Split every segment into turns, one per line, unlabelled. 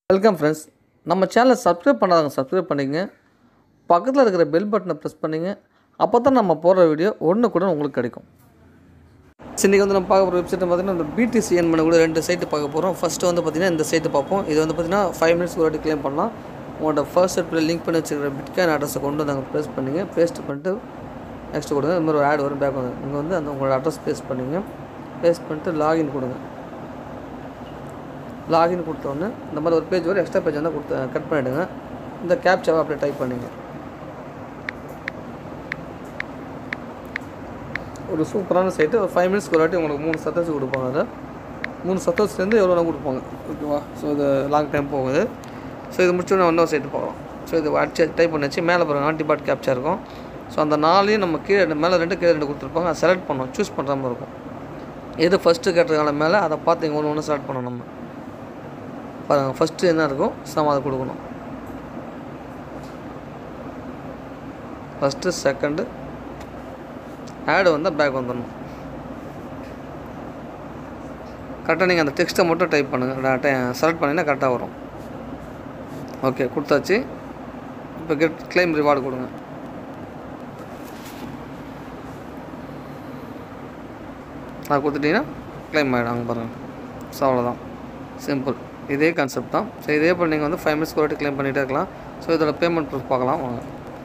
welcome friends நம்ம சேனலை subscribe பண்ணாதவங்க சப்ஸ்கிரைப் பண்ணிங்க பக்கத்தில் இருக்கிற பெல் பட்டனை ப்ரெஸ் பண்ணிங்க அப்போ தான் நம்ம போடுற வீடியோ ஒன்று கூட உங்களுக்கு கிடைக்கும் இன்றைக்கி வந்து நம்ம பார்க்க போகிற வெப்சைட் பார்த்தீங்கன்னா இந்த பிடிசிஎன் பண்ண கூட ரெண்டு சைட்டு பார்க்க போகிறோம் ஃபஸ்ட்டு வந்து பார்த்திங்கன்னா இந்த சைட்டு பார்ப்போம் இது வந்து பார்த்திங்கன்னா ஃபைவ் மினிட்ஸ் ஒரு வாட்டி கிளைம் பண்ணலாம் உங்களோட ஃபர்ஸ்ட் செட்டில் லிங்க் பண்ணி வச்சுருக்கிற பிட்காயின் அட்ரஸை கொண்டு வந்து அங்கே பேஸ்ட் பண்ணிங்க பேஸ்ட் பண்ணிட்டு நெக்ஸ்ட் கொடுங்க இந்த மாதிரி ஒரு ஆட் வரும் பேக் வந்து இங்கே வந்து அந்த உங்களோட அட்ரஸ் பேஸ்ட் பண்ணிங்க பேஸ்ட் பண்ணிட்டு லாகின் கொடுங்க லாகின் கொடுத்தோன்னே இந்த மாதிரி ஒரு பேஜ் வரும் எக்ஸ்ட்ரா பேஜ் வந்து கொடுத்து கட் பண்ணிவிடுங்க இந்த கேப்சாவை அப்படியே டைப் பண்ணிங்க ஒரு சூப்பரான சைட்டு ஒரு ஃபைவ் மினிட்ஸ்க்கு ஒரு வாட்டி உங்களுக்கு மூணு சத்தஸ் கொடுப்பாங்க அதை மூணு சத்தஸ்லேருந்து எவ்வளோ வேணால் கொடுப்பாங்க ஓகேவா ஸோ இது லாங் டைம் போகுது ஸோ இது முடிச்சோடனே இன்னொரு சைட்டு பார்க்கலாம் ஸோ இது அடிச்சு டைப் பண்ணி வச்சு மேலே பாருங்கள் ஆன்டிபாட் கேப்ச்சா இருக்கும் ஸோ அந்த நாளையும் நம்ம கீழே ரெண்டு மேலே ரெண்டு கீழே ரெண்டு கொடுத்துருப்பாங்க அதை செலக்ட் பண்ணோம் சூஸ் பண்ணுற மாதிரி இருக்கும் எது ஃபஸ்ட்டு கேட்டிருக்காங்க மேலே அதை பார்த்து இங்கே ஒன்று ஒன்று செலக்ட் பண்ணணும் நம்ம பாருங்கள் ஃபஸ்ட்டு என்ன இருக்கும் நம்ம அதை கொடுக்கணும் ஃபஸ்ட்டு செகண்டு ஆடு வந்தால் பேக் வந்துடணும் கரெக்டாக நீங்கள் அந்த டெக்ஸ்ட்டை மட்டும் டைப் பண்ணுங்கள் செலக்ட் பண்ணிங்கன்னா கரெக்டாக வரும் ஓகே கொடுத்தாச்சு இப்போ கெட் கிளைம் ரிவார்டு கொடுங்க அது கொடுத்துட்டிங்கன்னா கிளைம் ஆகிடும் அங்கே பாருங்கள் ஸோ அவ்வளோதான் சிம்பிள் இதே கான்செப்ட் தான் ஸோ இதே போல் நீங்கள் வந்து ஃபைவ் மினிட்ஸ் ஒரு கிளைம் பண்ணிகிட்டே இருக்கலாம் ஸோ இதோட பேமெண்ட் ப்ரூஃப் பார்க்கலாம் வாங்க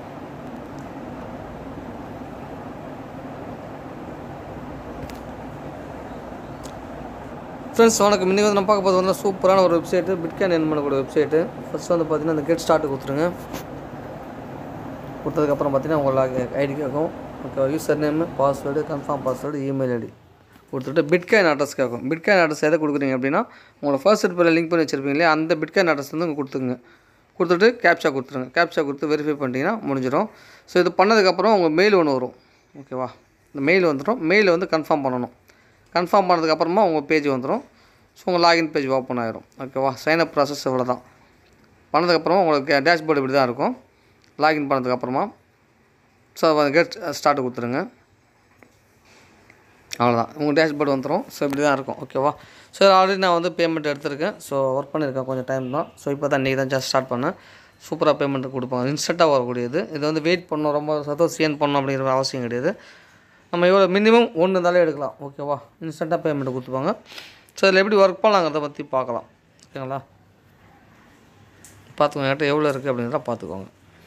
ஃப்ரெண்ட்ஸ் வணக்கம் இன்றைக்கி வந்து நம்ம பார்க்க போது வந்து சூப்பரான ஒரு வெப்சைட்டு பிட்காயின் என் பண்ணக்கூடிய வெப்சைட்டு ஃபஸ்ட்டு வந்து பார்த்தீங்கன்னா அந்த கெட் ஸ்டார்ட் கொடுத்துருங்க கொடுத்ததுக்கப்புறம் பார்த்தீங்கன்னா உங்களுக்கு ஐடி கேட்கும் okay user name password confirm password email ID கொடுத்துட்டு பிட்காயின் அட்ரஸ் கேட்கும் பிட்காயின் அட்ரஸ் எதை கொடுக்குறீங்க அப்படின்னா உங்களை ஃபர்ஸ்ட் செட் லிங்க் பண்ணி வச்சிருப்பீங்க இல்லையா அந்த பிட்காயின் அட்ரஸ் வந்து இங்கே கொடுத்துங்க கொடுத்துட்டு கேப்சா கொடுத்துருங்க கேப்சா கொடுத்து வெரிஃபை பண்ணிட்டீங்கன்னா முடிஞ்சிடும் ஸோ இது பண்ணதுக்கப்புறம் உங்கள் மெயில் ஒன்று வரும் ஓகேவா இந்த மெயில் வந்துடும் மெயிலை வந்து கன்ஃபார்ம் பண்ணணும் கன்ஃபார்ம் பண்ணதுக்கப்புறமா உங்கள் பேஜ் வந்துடும் ஸோ உங்கள் லாகின் பேஜ் ஓப்பன் ஆயிரும் ஓகேவா சைன் அப் ப்ராசஸ் இவ்வளோ தான் பண்ணதுக்கப்புறமா உங்களுக்கு டேஷ்போர்டு இப்படி தான் இருக்கும் லாகின் பண்ணதுக்கப்புறமா ஸோ கெட் ஸ்டார்ட் கொடுத்துருங்க அவ்வளோதான் உங்கள் டேஷ்போர்டு வந்துடும் ஸோ இப்படி தான் இருக்கும் ஓகேவா ஸோ ஆல்ரெடி நான் வந்து பேமெண்ட் எடுத்திருக்கேன் ஸோ ஒர்க் பண்ணியிருக்கேன் கொஞ்சம் டைம் தான் ஸோ இப்போ தான் இன்றைக்கி தான் ஜஸ்ட் ஸ்டார்ட் பண்ணேன் சூப்பராக பேமெண்ட் கொடுப்பாங்க இன்ஸ்டண்ட்டாக வரக்கூடியது இது வந்து வெயிட் பண்ணணும் ரொம்ப சத்தம் சேன் பண்ணணும் அப்படிங்கிற அவசியம் கிடையாது நம்ம எவ்வளோ மினிமம் ஒன்று இருந்தாலே எடுக்கலாம் ஓகேவா இன்ஸ்டண்ட்டாக பேமெண்ட் கொடுத்துப்பாங்க ஸோ இதில் எப்படி ஒர்க் பண்ணலாங்கிறத பற்றி பார்க்கலாம் ஓகேங்களா பார்த்துக்கோங்க என்கிட்ட எவ்வளோ இருக்குது அப்படிங்கிறத பார்த்துக்கோங்க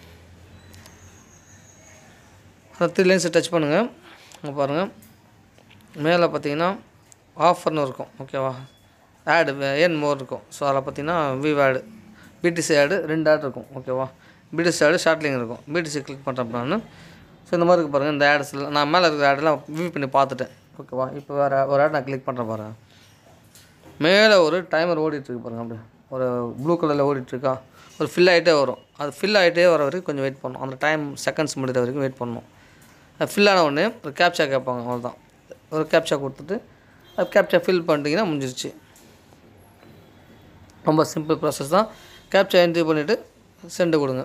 அந்த த்ரீ லைன்ஸை டச் பண்ணுங்கள் அங்கே பாருங்கள் மேலே பார்த்தீங்கன்னா ஆஃபர்னு இருக்கும் ஓகேவா ஆடு ஏன் மோர் இருக்கும் ஸோ அதில் பார்த்தீங்கன்னா விவ் ஆடு பிடிசி ஆடு ரெண்டு ஆட் இருக்கும் ஓகேவா பிடிசி ஆடு ஷார்ட்லிங் இருக்கும் பிடிசி கிளிக் பண்ணுறேன் நான் ஸோ இந்த மாதிரி இருக்கு பாருங்கள் இந்த ஆட்ஸில் நான் மேலே இருக்கிற ஆடெல்லாம் வியூ பண்ணி பார்த்துட்டேன் ஓகேவா இப்போ வேறு ஒரு ஆட் நான் கிளிக் பண்ணுறேன் பாருங்கள் மேலே ஒரு டைமர் ஓடிட்டுருக்கு பாருங்கள் அப்படியே ஒரு ப்ளூ கலரில் ஓடிட்டுருக்கா ஒரு ஃபில் ஆகிட்டே வரும் அது ஃபில் ஆகிட்டே வர வரைக்கும் கொஞ்சம் வெயிட் பண்ணணும் அந்த டைம் செகண்ட்ஸ் முடிகிற வரைக்கும் வெயிட் பண்ணணும் அது ஃபில் ஆன உடனே ஒரு கேப்சா கேட்பாங்க அவ்வளோதான் ஒரு கேப்சா கொடுத்துட்டு அது கேப்சா ஃபில் பண்ணிட்டீங்கன்னா முடிஞ்சிருச்சு ரொம்ப சிம்பிள் ப்ராசஸ் தான் கேப்சா என்ட்ரி பண்ணிவிட்டு சென்டு கொடுங்க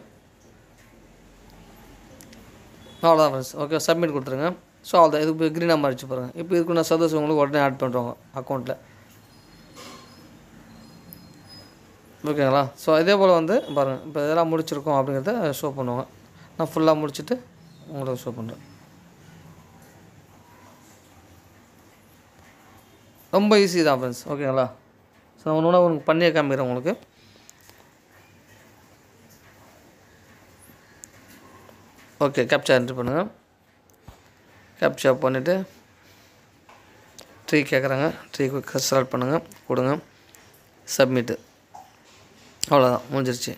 அவ்வளோதான் ஃப்ரெண்ட்ஸ் ஓகே சப்மிட் கொடுத்துருங்க ஸோ அவ்வளோதான் இதுக்கு க்ரீனாக மாறிச்சு பாருங்கள் இப்போ இதுக்கு நான் சர்வீஸ் உங்களுக்கு உடனே ஆட் பண்ணுறோங்க அக்கௌண்ட்டில் ஓகேங்களா ஸோ இதே போல் வந்து பாருங்கள் இப்போ இதெல்லாம் முடிச்சிருக்கோம் அப்படிங்கிறத ஷோ பண்ணுவாங்க நான் ஃபுல்லாக முடிச்சுட்டு உங்களுக்கு ஷோ பண்ணுறேன் ரொம்ப ஈஸி தான் ஃப்ரெண்ட்ஸ் ஓகேங்களா ஸோ நான் ஒன்று உங்களுக்கு பண்ணியே காமிக்கிறேன் உங்களுக்கு ஓகே கேப்சா என்ட்ரி பண்ணுங்கள் கேப்சா பண்ணிவிட்டு ட்ரீ கேட்குறாங்க ட்ரீ செலக்ட் பண்ணுங்கள் கொடுங்க சப்மிட்டு அவ்வளோதான் முடிஞ்சிருச்சு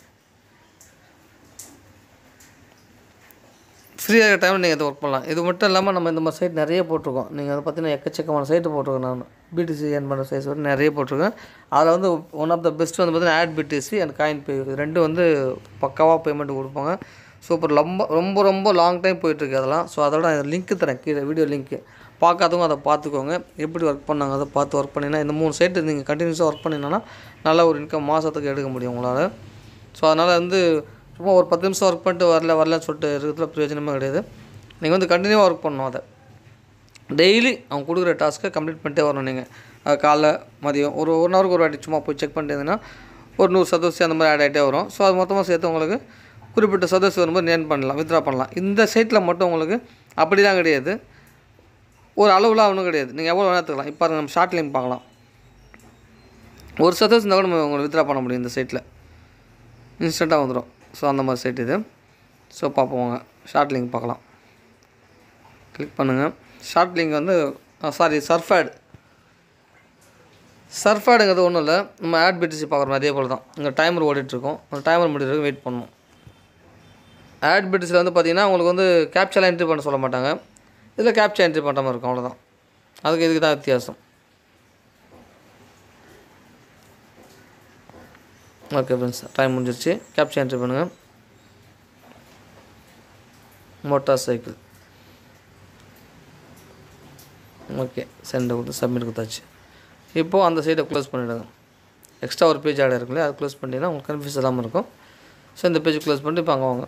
ஃப்ரீயாக இருக்கிற டைமில் நீங்கள் இதை ஒர்க் பண்ணலாம் இது மட்டும் இல்லாமல் நம்ம இந்த மாதிரி சைட் நிறைய போட்டிருக்கோம் நீங்கள் அதை பார்த்தீங்கன்னா எக்கச்சக்கமான சைட்டு போட்டிருக்கோம் நான் பிடிசி ஏன் பண்ணுற சைஸ் வந்து நிறைய போட்டிருக்கேன் அதில் வந்து ஒன் ஆஃப் த பெஸ்ட் வந்து பார்த்தீங்கன்னா ad BTC and coin pay இது ரெண்டும் வந்து பக்காவாக பேமெண்ட் கொடுப்பாங்க சூப்பர் ரொம்ப ரொம்ப ரொம்ப லாங் டைம் போயிட்டுருக்கு அதெல்லாம் ஸோ அதோட லிங்க்கு தரேன் கீழே வீடியோ லிங்க்கு பார்க்காதவங்க அதை பார்த்துக்கோங்க எப்படி ஒர்க் பண்ணாங்க அதை பார்த்து ஒர்க் பண்ணிங்கன்னா இந்த மூணு சைட்டு நீங்கள் கண்டினியூஸாக ஒர்க் பண்ணிங்கன்னா நல்ல ஒரு இன்கம் மாதத்துக்கு எடுக்க முடியும் உங்களால் ஸோ அதனால் வந்து சும்மா ஒரு பத்து நிமிஷம் ஒர்க் பண்ணிட்டு வரல வரலன்னு சொல்லிட்டு இருக்கிறதுல பிரயோஜனமே கிடையாது நீங்கள் வந்து கண்டினியூவாக ஒர்க் பண்ணணும் அதை டெய்லி அவங்க கொடுக்குற டாஸ்க்கை கம்ப்ளீட் பண்ணிட்டே வரணும் நீங்கள் காலைல மதியம் ஒரு ஒன் ஹவருக்கு ஒரு வாட்டி சும்மா போய் செக் பண்ணிட்டு இருந்தீங்கன்னா ஒரு நூறு சதவீதம் அந்த மாதிரி ஆட் ஆகிட்டே வரும் ஸோ அது மொத்தமாக சேர்த்து உங்களுக்கு குறிப்பிட்ட சதவீதம் வரும்போது நேன் பண்ணலாம் வித்ரா பண்ணலாம் இந்த சைட்டில் மட்டும் உங்களுக்கு அப்படிலாம் கிடையாது ஒரு அளவுலாம் ஒன்றும் கிடையாது நீங்கள் எவ்வளோ வேணா எடுத்துக்கலாம் இப்போ பாருங்க நம்ம ஷார்ட் லிங்க் பார்க்கலாம் ஒரு சதவீதம் இருந்தால் கூட நம்ம உங்களுக்கு வித்ரா பண்ண முடியும் இந்த சைட்டில் இன்ஸ்டண்ட்டாக வந்துடும் ஸோ அந்த மாதிரி சைட் இது ஸோ பார்ப்போம் வாங்க ஷார்ட் லிங்க் பார்க்கலாம் கிளிக் பண்ணுங்கள் ஷார்ட் லிங்க் வந்து சாரி சர்ஃபேட் சர்ஃபேடுங்கிறது ஒன்றும் இல்லை நம்ம ஆட் பிடிசி பார்க்குறோம் அதே போல் தான் இங்கே டைமர் ஓடிட்டுருக்கோம் அந்த டைமர் முடிகிறதுக்கு வெயிட் பண்ணணும் ஆட் பிடிஸில் வந்து பார்த்தீங்கன்னா உங்களுக்கு வந்து கேப்சர்லாம் என்ட்ரி பண்ண சொல்ல மாட்டாங்க இதில் கேப்சர் என்ட்ரி பண்ணுற மாதிரி இருக்கும் அவ்வளோதான் அதுக்கு இதுக்கு தான் வித்தியாசம் ஓகே ஃப்ரெண்ட்ஸ் டைம் முடிஞ்சிருச்சு கேப்சர் என்ட்ரி பண்ணுங்கள் மோட்டார் சைக்கிள் ஓகே சென்டர் கொடுத்து சப்மிட் கொடுத்தாச்சு இப்போது அந்த சைடை க்ளோஸ் பண்ணிவிடுங்க எக்ஸ்ட்ரா ஒரு பேஜ் ஆட் இருக்குல்ல அதை க்ளோஸ் பண்ணிட்டீங்கன்னா உங்களுக்கு கன்ஃபியூஸ் இல்லாமல் இருக்கும் ஸோ இந்த பேஜ் க்ளோஸ் பண்ணிட்டு இப்போ அங்கே வாங்க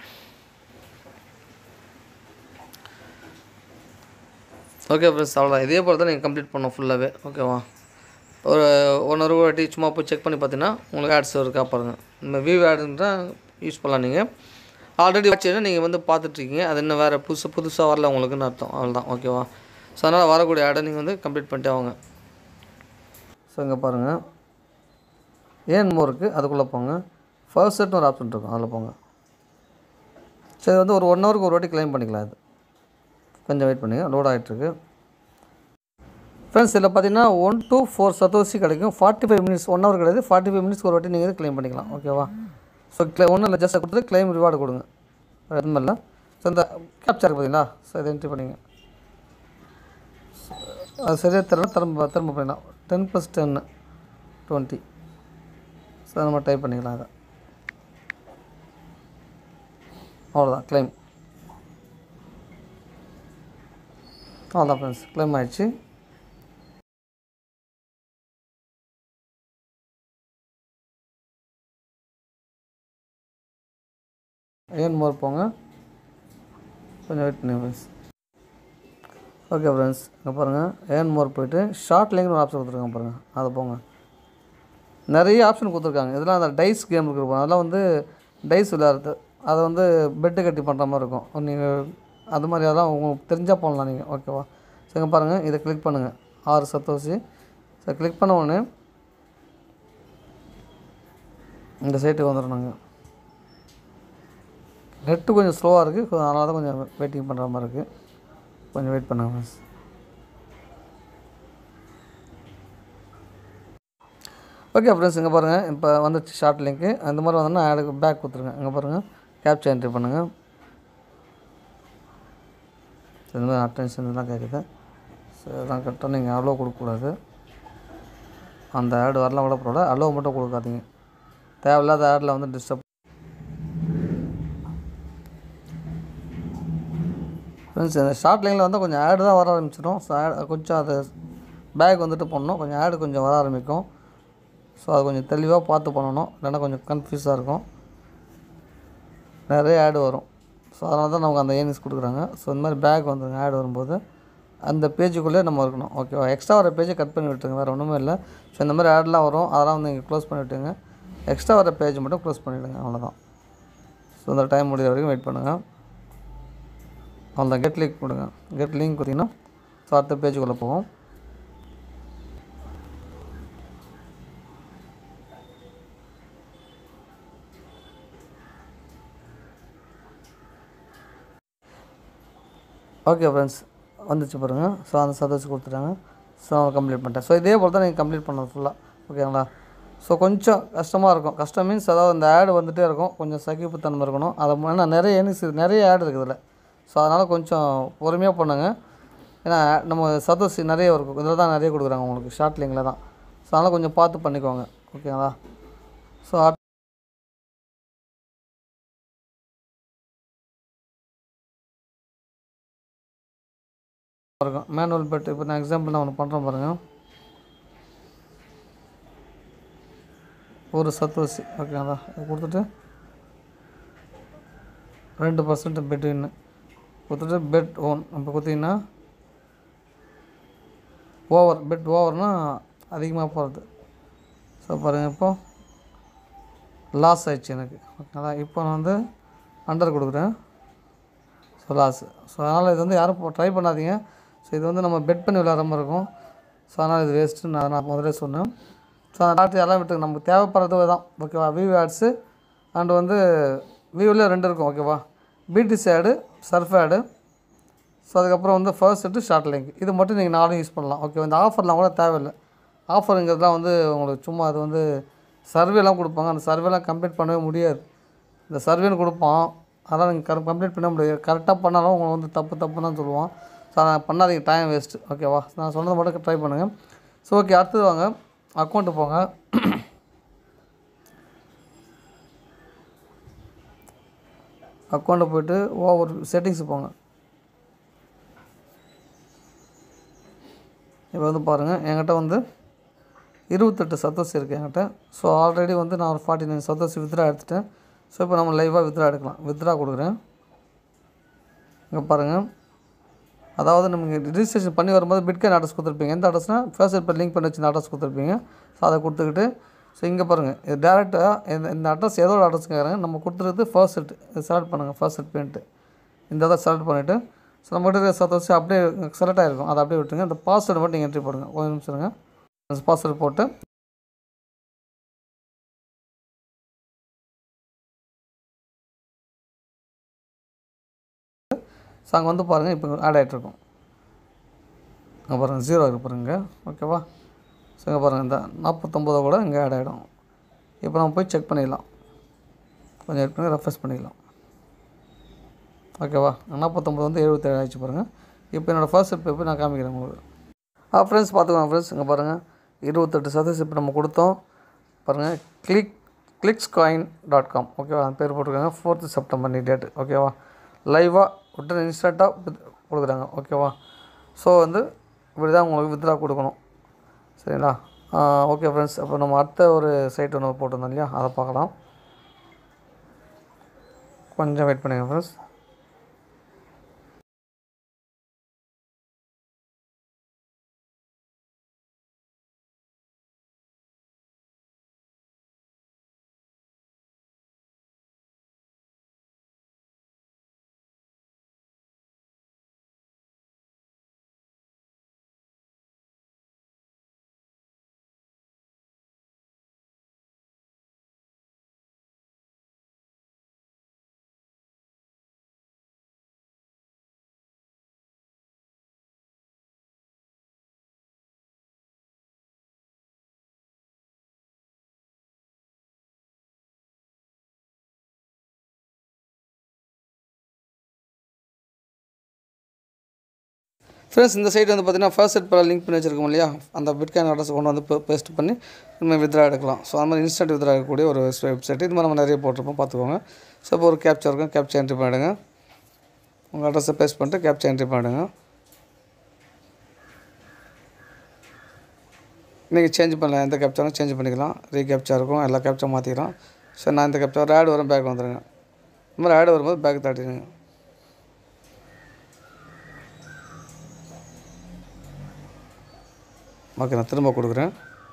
ஓகே ஃப்ரெண்ட்ஸ் அவ்வளோதான் இதே போல் தான் நீங்கள் கம்ப்ளீட் பண்ணணும் ஃபுல்லாகவே ஓகேவா ஒரு ஒன் ஹவர் வாட்டி சும்மா போய் செக் பண்ணி பார்த்தீங்கன்னா உங்களுக்கு ஆட்ஸ் இருக்கா பாருங்கள் இந்த வியூ ஆடுன்றா யூஸ் பண்ணலாம் நீங்கள் ஆல்ரெடி வச்சுன்னா நீங்கள் வந்து பார்த்துட்ருக்கீங்க அது இன்னும் வேறு புதுசு புதுசாக வரல உங்களுக்குன்னு அர்த்தம் அவ்வளோதான் ஓகேவா ஸோ அதனால் வரக்கூடிய ஆடை நீங்கள் வந்து கம்ப்ளீட் பண்ணிட்டே வாங்க ஸோ இங்கே பாருங்கள் ஏன் மோர் இருக்குது அதுக்குள்ளே போங்க ஃபர்ஸ்ட் செட்னு ஒரு ஆப்ஷன் இருக்கும் அதில் போங்க சரி வந்து ஒரு ஒன் ஹவருக்கு ஒரு வாட்டி க்ளைம் பண்ணிக்கலாம் இது கொஞ்சம் வெயிட் பண்ணுங்கள் லோட் ஆகிட்டுருக்கு ஃப்ரெண்ட்ஸ் இதில் பார்த்தீங்கன்னா ஒன் to ஃபோர் சத்தோசி கிடைக்கும் forty five minutes one hour கிடையாது ஃபார்ட்டி ஃபைவ் மினிட்ஸ்க்கு ஒரு வாட்டி நீங்கள் இது க்ளைம் பண்ணிக்கலாம் ஓகேவா ஸோ க்ளை ஒன்றும் இல்லை ஜஸ்ட் கொடுத்து க்ளைம் ரிவார்டு கொடுங்க வேறு எதுவும் இல்லை ஸோ இந்த கேப்சர் பார்த்தீங்களா ஸோ இதை என்ட்ரி பண்ணிங்க அது சரியாக தரல திரும்ப திரும்ப பண்ணிடலாம் டென் ப்ளஸ் டென்னு டுவெண்ட்டி ஸோ நம்ம டைப் பண்ணிக்கலாம் அதை அவ்வளோதான் க்ளைம் அவ்வளோதான் ஃப்ரெண்ட்ஸ் க்ளைம் ஆயிடுச்சு ஏன் மோர் போங்க கொஞ்சம் வெயிட் பண்ணுங்க ஃப்ரெண்ட்ஸ் ஓகே ஃப்ரெண்ட்ஸ் இங்கே பாருங்கள் ஏன் மோர் போயிட்டு ஷார்ட் லிங்க்னு ஒரு ஆப்ஷன் கொடுத்துருக்காங்க பாருங்கள் அதை போங்க நிறைய ஆப்ஷன் கொடுத்துருக்காங்க இதெல்லாம் அந்த டைஸ் கேம் இருக்கிறப்போ அதெல்லாம் வந்து டைஸ் விளையாடுறது அதை வந்து பெட்டு கட்டி பண்ணுற மாதிரி இருக்கும் நீங்கள் அது மாதிரி அதெல்லாம் உங்களுக்கு தெரிஞ்சால் போடலாம் நீங்கள் ஓகேவா சரி இங்கே பாருங்கள் இதை கிளிக் பண்ணுங்கள் ஆறு சத்தோசி சரி கிளிக் பண்ண உடனே இந்த சைட்டுக்கு வந்துடும் நாங்கள் நெட்டு கொஞ்சம் ஸ்லோவாக இருக்குது அதனால தான் கொஞ்சம் வெயிட்டிங் பண்ணுற மாதிரி இருக்குது கொஞ்சம் வெயிட் பண்ணுங்க மிஸ் ஓகே ஃப்ரெண்ட்ஸ் இங்கே பாருங்கள் இப்போ வந்துச்சு ஷார்ட் லிங்க்கு அந்த மாதிரி வந்தோன்னா ஆடுக்கு பேக் கொடுத்துருங்க இங்கே பாருங்கள் கேப்சர் என்ட்ரி பண்ணுங்கள் இந்த மாதிரி அட்டென்ஷன் இதெல்லாம் கேட்குது ஸோ இதெல்லாம் கரெக்டாக நீங்கள் அலோவ் கொடுக்கக்கூடாது அந்த ஆடு வரலாம் கூட பரவாயில்ல அலோவ் மட்டும் கொடுக்காதீங்க தேவையில்லாத ஆடில் வந்து டிஸ்டர்ப் ஃப்ரெண்ட்ஸ் இந்த ஷார்ட் லைனில் வந்து கொஞ்சம் ஆடு தான் வர ஆரம்பிச்சிடும் ஸோ ஆட் கொஞ்சம் அது பேக் வந்துட்டு பண்ணணும் கொஞ்சம் ஆடு கொஞ்சம் வர ஆரம்பிக்கும் ஸோ அது கொஞ்சம் தெளிவாக பார்த்து பண்ணணும் இல்லைன்னா கொஞ்சம் கன்ஃபியூஸாக இருக்கும் நிறைய ஆடு வரும் ஸோ அதனால தான் நமக்கு அந்த ஏர்னிங்ஸ் கொடுக்குறாங்க ஸோ இந்த மாதிரி பேக் வந்துருங்க ஆடு வரும்போது அந்த பேஜுக்குள்ளே நம்ம இருக்கணும் ஓகேவா எக்ஸ்ட்ரா வர பேஜை கட் பண்ணி விட்டுருங்க வேறு ஒன்றுமே இல்லை ஸோ இந்த மாதிரி ஆட்லாம் வரும் அதெல்லாம் வந்து நீங்கள் க்ளோஸ் பண்ணி விட்டுங்க எக்ஸ்ட்ரா வர பேஜ் மட்டும் க்ளோஸ் பண்ணிவிடுங்க அவ்வளோதான் ஸோ இந்த டைம் முடிகிற வரைக்கும் வெயிட் பண்ணுங்கள் அவ்வளோதான் கெட் லிங்க் கொடுங்க கெட் லிங்க் கொடுத்தீங்கன்னா ஸோ அடுத்த பேஜுக்குள்ளே போகும் ஓகே ஃப்ரெண்ட்ஸ் வந்துச்சு பாருங்கள் ஸோ அந்த சர்வீஸ் கொடுத்துட்டாங்க ஸோ நான் கம்ப்ளீட் பண்ணிட்டேன் ஸோ இதே போல் தான் நீங்கள் கம்ப்ளீட் பண்ணணும் ஃபுல்லாக ஓகேங்களா ஸோ கொஞ்சம் கஷ்டமாக இருக்கும் கஷ்டம் மீன்ஸ் அதாவது இந்த ஆடு வந்துகிட்டே இருக்கும் கொஞ்சம் சகிப்புத்தன்மை இருக்கணும் அதை ஏன்னா நிறைய எனிஸ் நிறைய ஆடு இருக்குது இதில் ஸோ அதனால் கொஞ்சம் பொறுமையாக பண்ணுங்க ஏன்னா நம்ம சதோசி நிறைய இருக்கும் இதில் தான் நிறைய கொடுக்குறாங்க உங்களுக்கு ஷார்ட் லிங்கில் தான் ஸோ அதனால் கொஞ்சம் பார்த்து பண்ணிக்கோங்க ஓகேங்களா ஸோ இருக்கும் மேனுவல் பெட் இப்போ நான் எக்ஸாம்பிள் நான் ஒன்று பண்ணுறேன் பாருங்கள் ஒரு சத்துவசி ஓகேங்களா இது கொடுத்துட்டு ரெண்டு பர்சன்ட் பெட்டுன்னு கொடுத்துட்டு பெட் ஒன் இப்போ கொடுத்தீங்கன்னா ஓவர் பெட் ஓவர்னால் அதிகமாக போகிறது ஸோ பாருங்கள் இப்போ லாஸ் ஆயிடுச்சு எனக்கு ஓகேங்களா இப்போ நான் வந்து அண்டர் கொடுக்குறேன் ஸோ லாஸ் ஸோ அதனால் இது வந்து யாரும் ட்ரை பண்ணாதீங்க ஸோ இது வந்து நம்ம பெட் பண்ணி விளையாடுற மாதிரி இருக்கும் ஸோ அதனால் இது வேஸ்ட்டு நான் நான் முதல்ல சொன்னேன் ஸோ அந்த டாக்டர் எல்லாம் விட்டு நமக்கு தேவைப்படுறது தான் ஓகேவா விவி ஆட்ஸு அண்டு வந்து வியூவில் ரெண்டு இருக்கும் ஓகேவா பிடிசி ஆடு சர்ஃப் ஆடு ஸோ அதுக்கப்புறம் வந்து ஃபர்ஸ்ட் செட்டு ஷார்ட் லிங்க் இது மட்டும் நீங்கள் நாலும் யூஸ் பண்ணலாம் ஓகே இந்த ஆஃபர்லாம் கூட தேவையில்லை ஆஃபருங்கிறதுலாம் வந்து உங்களுக்கு சும்மா அது வந்து சர்வேலாம் கொடுப்பாங்க அந்த சர்வேலாம் கம்ப்ளீட் பண்ணவே முடியாது இந்த சர்வேன்னு கொடுப்பான் அதெல்லாம் நீங்கள் கரெக்ட் கம்ப்ளீட் பண்ண முடியாது கரெக்டாக பண்ணாலும் உங்களுக்கு வந்து தப்பு தப்புன்னு தான் சொல்லுவான் ஸோ அதை பண்ணாதீங்க டைம் வேஸ்ட்டு ஓகேவா நான் சொன்னதை மட்டும் ட்ரை பண்ணுங்கள் ஸோ ஓகே அடுத்தது வாங்க அக்கௌண்ட்டு போங்க அக்கௌண்ட்டை போய்ட்டு ஓவர் செட்டிங்ஸ் போங்க இப்போ வந்து பாருங்கள் என்கிட்ட வந்து இருபத்தெட்டு சத்தோசி இருக்குது என்கிட்ட ஸோ ஆல்ரெடி வந்து நான் ஒரு ஃபார்ட்டி நைன் சத்தோசி வித்ரா எடுத்துட்டேன் ஸோ இப்போ நம்ம லைவாக வித்ரா எடுக்கலாம் வித்ரா கொடுக்குறேன் இங்கே பாருங்கள் அதாவது நமக்கு ரிஜிஸ்ட்ரேஷன் பண்ணி வரும்போது பிட்காயின் அட்ரஸ் கொடுத்துருப்பீங்க எந்த அட்ரஸ்னால் ஃபேஸ்புக் இப்போ லிங்க் பண்ணி வச்சு அட்ரஸ் கொடுத்துருப்பீங்க ஸோ அதை கொடுத்துக்கிட்டு ஸோ இங்கே பாருங்கள் இது டேரெக்டாக இந்த இந்த அட்ரஸ் ஏதோ ஒரு அட்ரஸ் கேட்குறாங்க நம்ம கொடுத்துருது ஃபர்ஸ்ட் செட் இது செலக்ட் பண்ணுங்கள் ஃபர்ஸ்ட் செட் பேண்ட்டு இந்த இதை செலக்ட் பண்ணிவிட்டு ஸோ நம்மகிட்ட இருக்கிற சத்தோசி அப்படியே செலக்ட் ஆகிருக்கும் அதை அப்படியே விட்டுருங்க இந்த பாஸ்வேர்டு மட்டும் நீங்கள் என்ட்ரி போடுங்க ஒரு நிமிஷம் இருங்க பாஸ்வேர்டு போட்டு ஸோ அங்கே வந்து பாருங்கள் இப்போ ஆட் ஆகிட்ருக்கும் அங்கே பாருங்கள் ஜீரோ இருக்கு பாருங்க ஓகேவா ஸோ இங்கே பாருங்கள் இந்த நாற்பத்தொம்போதை கூட இங்கே ஆட் ஆகிடும் இப்போ நம்ம போய் செக் பண்ணிடலாம் கொஞ்சம் வெயிட் பண்ணி ரெஃப்ரெஷ் பண்ணிக்கலாம் ஓகேவா நாற்பத்தொம்பது வந்து எழுபத்தேழு ஆயிடுச்சு பாருங்கள் இப்போ என்னோடய ஃபர்ஸ்ட் ஸ்டெப் போய் நான் காமிக்கிறேன் உங்களுக்கு ஆ ஃப்ரெண்ட்ஸ் பார்த்துக்கோங்க ஃப்ரெண்ட்ஸ் இங்கே பாருங்கள் இருபத்தெட்டு சதவீதம் இப்போ நம்ம கொடுத்தோம் பாருங்கள் click clicks coin dot com ஓகேவா அந்த பேர் போட்டிருக்காங்க ஃபோர்த்து செப்டம்பர் நீ டேட் ஓகேவா லைவாக உடனே இன்ஸ்டண்ட்டாக கொடுக்குறாங்க ஓகேவா ஸோ வந்து இப்படி தான் உங்களுக்கு வித்ரா கொடுக்கணும் சரிங்களா ஓகே ஃப்ரெண்ட்ஸ் அப்போ நம்ம அடுத்த ஒரு சைட் ஒன்று போட்டிருந்தோம் இல்லையா அதை பார்க்கலாம் கொஞ்சம் வெயிட் பண்ணுங்கள் ஃப்ரெண்ட்ஸ் ஃப்ரெண்ட்ஸ் இந்த சைடு வந்து பார்த்தீங்கன்னா ஃபர்ஸ்ட் செட் பல லிங்க் பண்ணி வச்சிருக்கோம் இல்லையா அந்த பிட்காயின் அட்ரஸ் கொண்டு வந்து பேஸ்ட் பண்ணி நம்ம வித்ரா எடுக்கலாம் ஸோ அந்த மாதிரி இன்ஸ்டன்ட் வித்ரா இருக்கக்கூடிய ஒரு வெப்சைட் இது மாதிரி நம்ம நிறைய போட்டிருப்போம் பார்த்துக்கோங்க ஸோ இப்போ ஒரு கேப்ச்சா இருக்கும் கேப்ச்சா என்ட்ரி பண்ணிவிடுங்க உங்கள் அட்ரஸை பேஸ்ட் பண்ணிட்டு கேப்ச்சா என்ட்ரி பண்ணிவிடுங்க நீங்கள் சேஞ்ச் பண்ணலாம் எந்த கேப்ச்சாலும் சேஞ்ச் பண்ணிக்கலாம் ரீ கேப்ச்சா இருக்கும் எல்லா கேப்ச்சா மாற்றிக்கலாம் ஸோ நான் இந்த கேப்ச்சா ஒரு ஆடு வரும் பேக் வந்துடுங்க இந்த மாதிரி ஆடு வரும்போது பேக் தாட்டிடுங்க ஓகே நான் திரும்ப கொடுக்குறேன்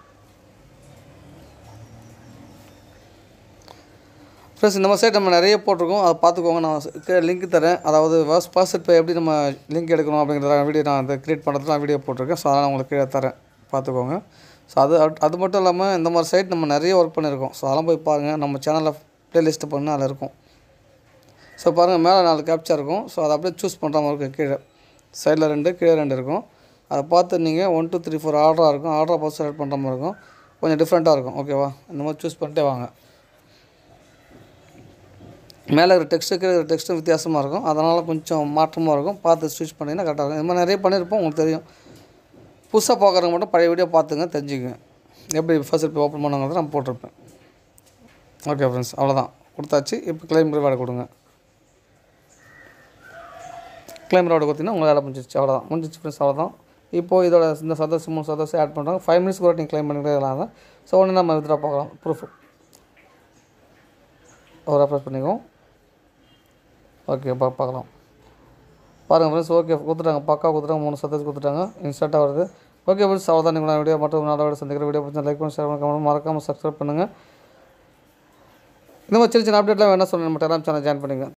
ஃப்ரெண்ட்ஸ் இந்த மாதிரி சைட் நம்ம நிறைய போட்டிருக்கோம் அதை பார்த்துக்கோங்க நான் லிங்க் தரேன் அதாவது வாஸ் பாஸ்ட் பே எப்படி நம்ம லிங்க் எடுக்கணும் அப்படிங்கிற வீடியோ நான் அந்த க்ரியேட் பண்ணுறது நான் வீடியோ போட்டிருக்கேன் ஸோ அதெல்லாம் உங்களுக்கு கீழே தரேன் பார்த்துக்கோங்க ஸோ அது அது மட்டும் இல்லாமல் இந்த மாதிரி சைட் நம்ம நிறைய ஒர்க் பண்ணியிருக்கோம் ஸோ அதெல்லாம் போய் பாருங்கள் நம்ம சேனலில் ப்ளேலிஸ்ட்டு பண்ணி அதில் இருக்கும் ஸோ பாருங்கள் மேலே நாலு கேப்ச்சா இருக்கும் ஸோ அதை அப்படியே சூஸ் பண்ணுற மாதிரி இருக்கும் கீழே சைடில் ரெண்டு கீழே ரெண்டு இருக்கும் அதை பார்த்து நீங்கள் ஒன் டூ த்ரீ ஃபோர் ஆர்டராக இருக்கும் ஆர்டராக பார்த்து செலக்ட் பண்ணுற மாதிரி இருக்கும் கொஞ்சம் டிஃப்ரெண்ட்டாக இருக்கும் ஓகேவா இந்த மாதிரி சூஸ் பண்ணிட்டே வாங்க மேலே இருக்கிற டெக்ஸ்ட்டு கீழே இருக்கிற டெக்ஸ்ட்டும் வித்தியாசமாக இருக்கும் அதனால் கொஞ்சம் மாற்றமாக இருக்கும் பார்த்து ஸ்விட்ச் பண்ணிங்கன்னா கரெக்டாக இருக்கும் இந்த மாதிரி நிறைய பண்ணியிருப்போம் உங்களுக்கு தெரியும் புதுசாக பார்க்குறவங்க மட்டும் பழைய வீடியோ பார்த்துங்க தெரிஞ்சுக்கங்க எப்படி ஃபர்ஸ்ட் இப்போ ஓப்பன் பண்ணுங்கிறத நான் போட்டிருப்பேன் ஓகே ஃப்ரெண்ட்ஸ் அவ்வளோதான் கொடுத்தாச்சு இப்போ கிளைம் ரிவார்டு கொடுங்க கிளைம் ரிவார்டு கொடுத்தீங்கன்னா உங்கள் வேலை முடிஞ்சிச்சு அவ்வளோதான் முடிஞ்சிச்சு ஃப்ரெண்ட்ஸ் அவ்வளோதான் இப்போது இதோட இந்த சதோசி மூணு சதோசி ஆட் பண்ணுறாங்க ஃபைவ் மினிட்ஸ் கூட நீங்கள் கிளைம் பண்ணிக்கிட்டே இருக்கலாம் தான் ஸோ ஒன்று நம்ம வித்ரா பார்க்கலாம் ப்ரூஃப் ஒரு ரெஃபரன்ஸ் பண்ணிக்குவோம் ஓகே பா பார்க்கலாம் பாருங்கள் ஃப்ரெண்ட்ஸ் ஓகே கொடுத்துட்டாங்க பக்கா கொடுத்துட்டாங்க மூணு சதவீதம் கொடுத்துட்டாங்க இன்ஸ்டண்ட்டாக வருது ஓகே ஃப்ரெண்ட்ஸ் அவ்வளோதான் நீங்கள் வீடியோ மட்டும் நல்ல வீடியோ சந்திக்கிற வீடியோ பிடிச்சா லைக் பண்ணி ஷேர் பண்ணி மறக்காமல் சப்ஸ்கிரைப் பண்ணுங்கள் இந்த மாதிரி சின்ன சின்ன அப்டேட்லாம் வேணால் சொல்லுங்கள் நம்ம டெலாம் சேனல் ஜாயின் பண்ணுங்கள்